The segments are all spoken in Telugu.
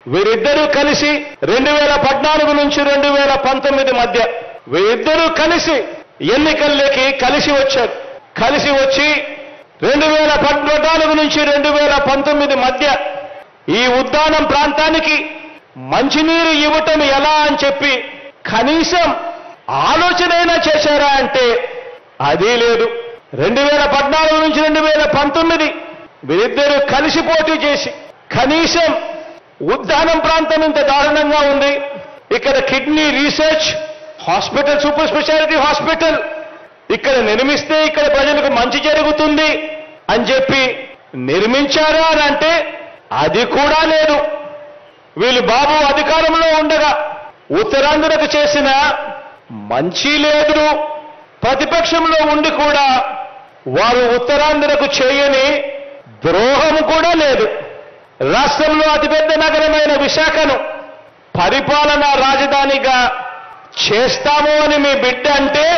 వీరిద్దరూ కలిసి రెండు వేల పద్నాలుగు నుంచి రెండు వేల పంతొమ్మిది మధ్య వీరిద్దరూ కలిసి ఎన్నికల్లోకి కలిసి వచ్చారు కలిసి వచ్చి రెండు వేల పద్నాలుగు నుంచి రెండు వేల పంతొమ్మిది మధ్య ఈ ఉద్దానం ప్రాంతానికి మంచినీరు ఇవ్వటం ఎలా అని చెప్పి కనీసం ఆలోచనైనా చేశారా అంటే అది లేదు రెండు వేల పద్నాలుగు నుంచి రెండు వేల పంతొమ్మిది వీరిద్దరూ కలిసి పోటీ చేసి కనీసం ఉద్దానం ప్రాంతం ఇంత దారుణంగా ఉంది ఇక్కడ kidney research hospital super speciality hospital ఇక్కడ నిర్మిస్తే ఇక్కడ ప్రజలకు మంచి జరుగుతుంది అని చెప్పి నిర్మించారా అని అంటే అది కూడా లేదు వీళ్ళు బాబు అధికారంలో ఉండగా ఉత్తరాంధ్రకు చేసిన మంచి లేదు ప్రతిపక్షంలో ఉండి కూడా వారు ఉత్తరాంధ్రకు చేయని ద్రోహం కూడా లేదు రాష్ట్రంలో అతిపెద్ద నగరమైన విశాఖను పరిపాలనా రాజధానిగా చేస్తాము అని మీ బిడ్డ అంటే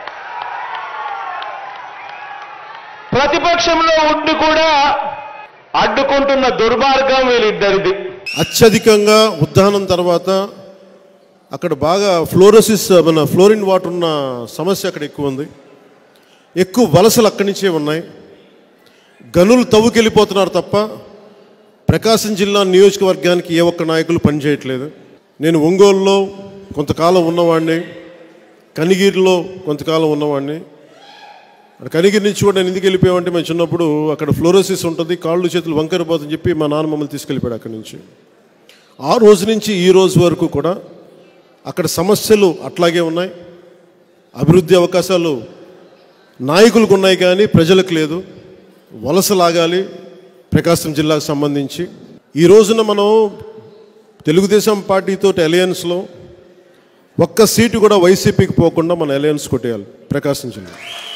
ప్రతిపక్షంలో ఉండి కూడా అడ్డుకుంటున్న దుర్మార్గం వీళ్ళిద్దరిది అత్యధికంగా ఉద్దానం తర్వాత అక్కడ బాగా ఫ్లోరోసిస్ మన ఫ్లోరిన్ వాటర్ ఉన్న సమస్య అక్కడ ఎక్కువ ఉంది ఎక్కువ వలసలు అక్కడి నుంచే ఉన్నాయి గనులు తవ్వుకెళ్ళిపోతున్నారు తప్ప ప్రకాశం జిల్లా నియోజకవర్గానికి ఏ ఒక్క నాయకులు పనిచేయట్లేదు నేను ఒంగోలులో కొంతకాలం ఉన్నవాడిని కనిగిరిలో కొంతకాలం ఉన్నవాడిని అక్కడ కనిగిరి నుంచి కూడా నేను ఎందుకు వెళ్ళిపోయామంటే మేము చిన్నప్పుడు అక్కడ ఫ్లోరోసిస్ ఉంటుంది కాళ్ళు చేతులు వంకరపోతుందని చెప్పి మా నాన్న మమ్మల్ని తీసుకెళ్ళిపోయాడు అక్కడి నుంచి ఆ రోజు నుంచి ఈ రోజు వరకు కూడా అక్కడ సమస్యలు అట్లాగే ఉన్నాయి అభివృద్ధి అవకాశాలు నాయకులకు ఉన్నాయి కానీ ప్రజలకు లేదు వలస లాగాలి ప్రకాశం జిల్లాకు సంబంధించి ఈ రోజున మనం తెలుగుదేశం పార్టీతో అలయన్స్లో ఒక్క సీటు కూడా వైసీపీకి పోకుండా మన అలయన్స్ కొట్టేయాలి ప్రకాశం జిల్లా